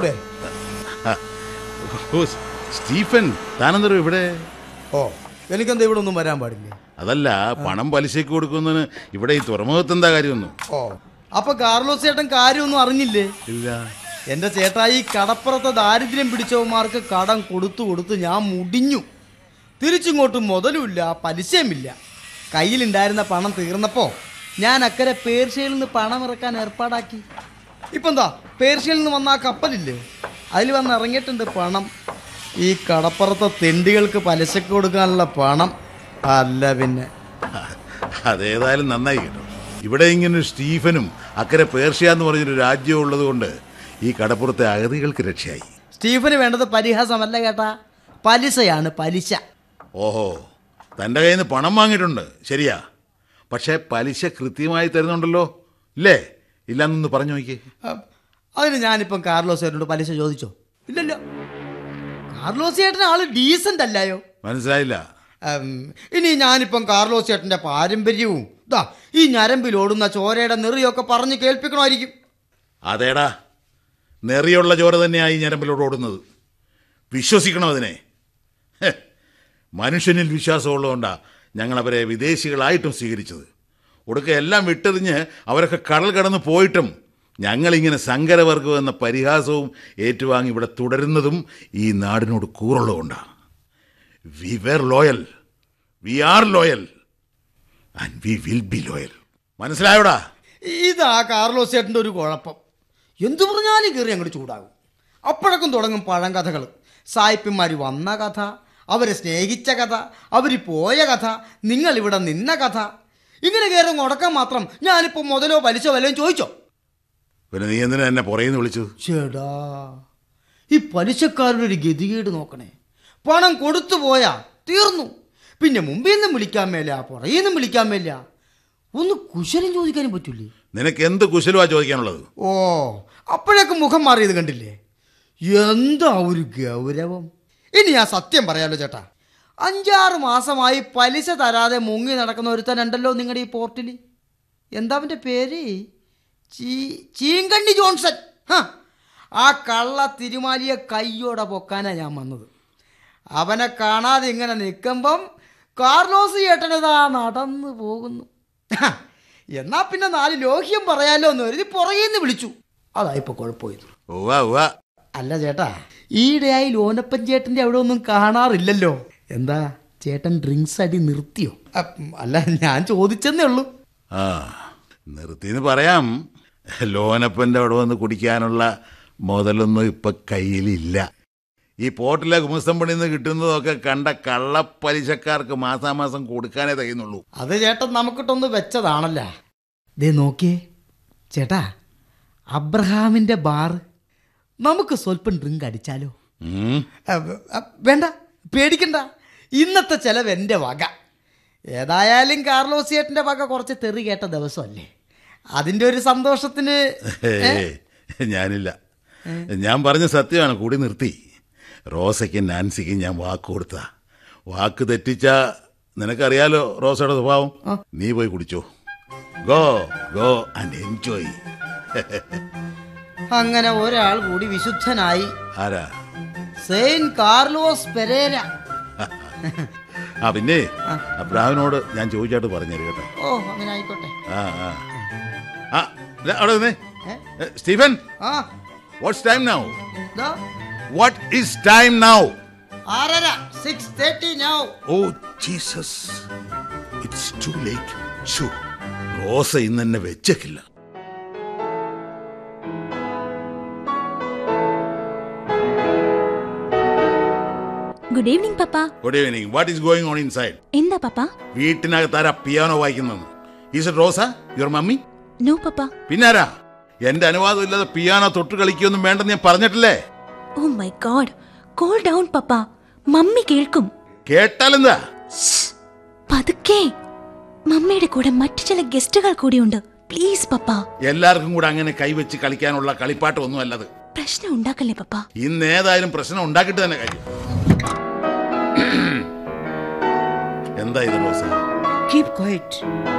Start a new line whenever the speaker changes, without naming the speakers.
വന്നൂടെ
ഓ Stephen താനെന്തോ ഇവിടെ
ഓ എനിക്കെന്താ ഇവിടെ ഒന്നും വരാൻ പാടില്ലേ
അതല്ല പണം പലിശയ്ക്ക് കൊടുക്കുന്നതിന് ഇവിടെ ഈ തുറമുഖത്ത് എന്താ കാര്യമൊന്നും
ഓ അപ്പൊ കാർലോസ് ചേട്ടൻ കാര്യമൊന്നും അറിഞ്ഞില്ലേ
ഇല്ല
എന്റെ ചേട്ടായി കടപ്പുറത്തെ ദാരിദ്ര്യം പിടിച്ചവന്മാർക്ക് കടം കൊടുത്തു കൊടുത്ത് ഞാൻ മുടിഞ്ഞു തിരിച്ചിങ്ങോട്ട് മുതലുമില്ല പലിശയുമില്ല കയ്യിലുണ്ടായിരുന്ന പണം തീർന്നപ്പോ ഞാൻ അക്കരെ പേർഷ്യയിൽ നിന്ന് പണം ഇറക്കാൻ ഏർപ്പാടാക്കി ഇപ്പൊ എന്താ പേർഷ്യയിൽ നിന്ന് വന്ന ആ കപ്പലില്ലേ അതിൽ വന്ന് ഇറങ്ങിയിട്ടുണ്ട് പണം ഈ കടപ്പുറത്തെ തെണ്ടികൾക്ക് പലിശക്ക് കൊടുക്കാനുള്ള പണം അല്ല പിന്നെ
അതേതായാലും നന്നായി കേട്ടോ ഇവിടെ ഇങ്ങനെ ഒരു സ്റ്റീഫനും അക്കരെ പേർഷ്യ എന്ന് പറഞ്ഞൊരു രാജ്യം ഉള്ളത് കൊണ്ട് ഈ കടപ്പുറത്തെ അഗതികൾക്ക് രക്ഷയായി
സ്റ്റീഫന് വേണ്ടത് പരിഹാസമല്ല കേട്ടാ പലിശയാണ് പലിശ
ഓഹോ തൻ്റെ കയ്യിൽ നിന്ന് പണം വാങ്ങിയിട്ടുണ്ട് ശരിയാ പക്ഷേ പലിശ കൃത്യമായി തരുന്നുണ്ടല്ലോ ഇല്ലേ ഇല്ലാന്നൊന്ന് പറഞ്ഞു നോക്കിയേ
അഹ് അതിന് ഞാനിപ്പം കാർലോസ് ചേട്ടനോട് പലിശ ചോദിച്ചോ ഇല്ലല്ലോ കാർലോസ് ചേട്ടൻ ആള് ഡീസന്റ് അല്ലായോ
മനസ്സിലായില്ല
ഉം, ഇനി ഞാനിപ്പം കാർലോസ് ചേട്ടന്റെ പാരമ്പര്യവും ദാ ഈ ഞരമ്പിൽ ഓടുന്ന ചോരയുടെ നെറിയൊക്കെ പറഞ്ഞ് കേൾപ്പിക്കണമായിരിക്കും
അതേടാ നെറിയുള്ള ചോര തന്നെയായി ഞരമ്പിലോട് ഓടുന്നത് വിശ്വസിക്കണം അതിനെ ഹെ, മനുഷ്യനിൽ വിശ്വാസമുള്ളതുകൊണ്ടാണ് ഞങ്ങളവരെ വിദേശികളായിട്ടും സ്വീകരിച്ചത് ഒടുക്ക എല്ലാം വിട്ടെറിഞ്ഞ് അവരൊക്കെ കടൽ കടന്ന് പോയിട്ടും ഞങ്ങളിങ്ങനെ സങ്കരവർഗം എന്ന പരിഹാസവും ഏറ്റുവാങ്ങി ഇവിടെ തുടരുന്നതും ഈ നാടിനോട് കൂറുള്ളതുകൊണ്ടാണ് we were loyal we are loyal and we will be loyal മനസ്സിലായോടാ
ഇതാ കാർലോസ് ചേട്ടൻ്റെ ഒരു കുഴപ്പം എന്തു പറഞ്ഞാലും കയറി അങ്ങോട്ട് ചൂടാകും അപ്പോഴൊക്കെ തുടങ്ങും പഴങ്കഥകൾ സായിപ്പന്മാർ വന്ന കഥ അവരെ സ്നേഹിച്ച കഥ അവർ പോയ കഥ നിങ്ങൾ ഇവിടെ നിന്ന കഥ ഇങ്ങനെ കയറി മുടക്കാൻ മാത്രം ഞാനിപ്പോൾ മുതലോ പലിശ വല്ലതും ചോദിച്ചോ
പിന്നെ നീ എന്തിനാ എന്നെ പുറയുന്നു വിളിച്ചു
ചേടാ ഈ പലിശക്കാരുടെ ഒരു ഗതികേട് നോക്കണേ പണം കൊടുത്തു പോയാ തീർന്നു പിന്നെ മുമ്പിൽ നിന്നും വിളിക്കാൻ മേല പുറകിൽ നിന്നും വിളിക്കാൻ മേല ഒന്ന് കുശലം ചോദിക്കാനും പറ്റൂലേ
നിനക്ക് എന്ത് കുശലുവാ ചോദിക്കാനുള്ളത്
ഓ അപ്പോഴേക്കും മുഖം മാറിയത് കണ്ടില്ലേ എന്താ ഒരു ഗൗരവം ഇനി ഞാൻ സത്യം പറയാലോ ചേട്ടാ അഞ്ചാറ് മാസമായി പലിശ തരാതെ മുങ്ങി നടക്കുന്ന ഒരുത്തനുണ്ടല്ലോ നിങ്ങളുടെ ഈ പോർട്ടിൽ എന്താ അവൻ്റെ പേര് ചീ ചീങ്കണ്ണി ജോൺസൺ ഹ, ആ കള്ള തിരുമാലിയെ കയ്യോടെ പൊക്കാനാ ഞാൻ വന്നത് അവനെ കാണാതെ ഇങ്ങനെ നിൽക്കുമ്പം കാർലോസ് ചേട്ടനതാ നടന്നു പോകുന്നു ഹ, എന്നാ പിന്നെ നാല് ലോഹ്യം പറയാലോ എന്ന് കരുതി പുറകേന്ന് വിളിച്ചു അതായിപ്പോ കുഴപ്പമായത്
ഉവ്വ ഉവ്വ
അല്ല ചേട്ടാ ഈയിടെയായി ലോനപ്പൻ ചേട്ടന്റെ അവിടെ ഒന്നും കാണാറില്ലല്ലോ എന്താ ചേട്ടൻ ഡ്രിങ്ക്സ് അടി നിർത്തിയോ അപ്പ് അല്ല ഞാൻ ചോദിച്ചെന്നേ ഉള്ളൂ
ആ നിർത്തിന്ന് പറയാം ലോനപ്പൻ്റെ അവിടെ വന്ന് കുടിക്കാനുള്ള മുതലൊന്നും ഇപ്പൊ കയ്യിലില്ല ഈ പോർട്ടിലെ ഗുമസ്തം പണിയിൽ നിന്ന് കിട്ടുന്നതൊക്കെ കണ്ട കള്ളപ്പലിശക്കാർക്ക് മാസാമാസം കൊടുക്കാനേ തയ്യുന്നുള്ളൂ
അത് ചേട്ടൻ നമുക്കിട്ടൊന്ന് വെച്ചതാണല്ല ദേ നോക്കിയേ ചേട്ടാ അബ്രഹാമിന്റെ ബാർ നമുക്ക് സ്വല്പം ഡ്രിങ്ക് അടിച്ചാലോ
ഉം.
അ- അ- വേണ്ട പേടിക്കണ്ട ഇന്നത്തെ ചെലവ് എൻ്റെ വക ഏതായാലും കാർലോസ് ചേട്ടൻ്റെ വക കുറച്ച് തെറി കേട്ട ദിവസമല്ലേ അതിൻ്റെ ഒരു സന്തോഷത്തിന്
ഏയ്, ഞാനില്ല ഞാൻ പറഞ്ഞ സത്യമാണ് കൂടി നിർത്തി റോസയ്ക്കും നാൻസിക്കും ഞാൻ വാക്ക് കൊടുത്ത വാക്ക് തെറ്റിച്ച നിനക്കറിയാലോ റോസയുടെ സ്വഭാവം നീ പോയി കുടിച്ചോ ഗോ ഗോ ആൻഡ് എൻജോയ്
അങ്ങനെ ഒരാൾ കൂടി വിശുദ്ധനായി
ആരാ
സെയിൻ കാർലോസ് പെരേര
ആ പിന്നെ അബ്രാഹിനോട് ഞാൻ ചോദിച്ചായിട്ട് പറഞ്ഞേര് കേട്ടോ
ഓ അങ്ങനെ ആയിക്കോട്ടെ
ആ ആ ആ ഇല്ല, അവിടെ നിന്നേ
ഏ?
ഏ, സ്റ്റീഫൻ
ആ
വാട്ട്സ് ടൈം നൗ
ദാ,
വാട്ട് ഈസ് ടൈം നൗ
ആറര six thirty now
oh Jesus it's too late ഷൂ റോസ ഇന്ന് എന്നെ വെച്ചേക്കില്ല
good evening papa
good evening what is going on inside
എന്താ പപ്പ
വീട്ടിനകത്താരാ പിയാനോ വായിക്കുന്നത് is it Rosa your mummy
no papa
പിന്നാരാ എന്റെ അനുവാദം ഇല്ലാതെ പിയാനോ തൊട്ട് കളിക്കൊന്നും വേണ്ടെന്ന് ഞാൻ പറഞ്ഞിട്ടില്ലേ
oh my god calm down papa mummy കേൾക്കും
കേട്ടാലെന്താ
ശ്ശ്, പതുക്കെ മമ്മിയുടെ കൂടെ മറ്റു ചില ഗസ്റ്റുകൾ കൂടിയുണ്ട് പ്ലീസ് പപ്പ
എല്ലാവർക്കും കൂടെ അങ്ങനെ കൈവച്ച് കളിക്കാനുള്ള കളിപ്പാട്ടം അല്ലത്
പ്രശ്നം ഉണ്ടാക്കല്ലേ പപ്പ
ഇന്ന് ഏതായാലും പ്രശ്നം ഉണ്ടാക്കിയിട്ട് തന്നെ കാര്യം എന്താ ഇത് റോസ
കീപ് ക്വയറ്റ്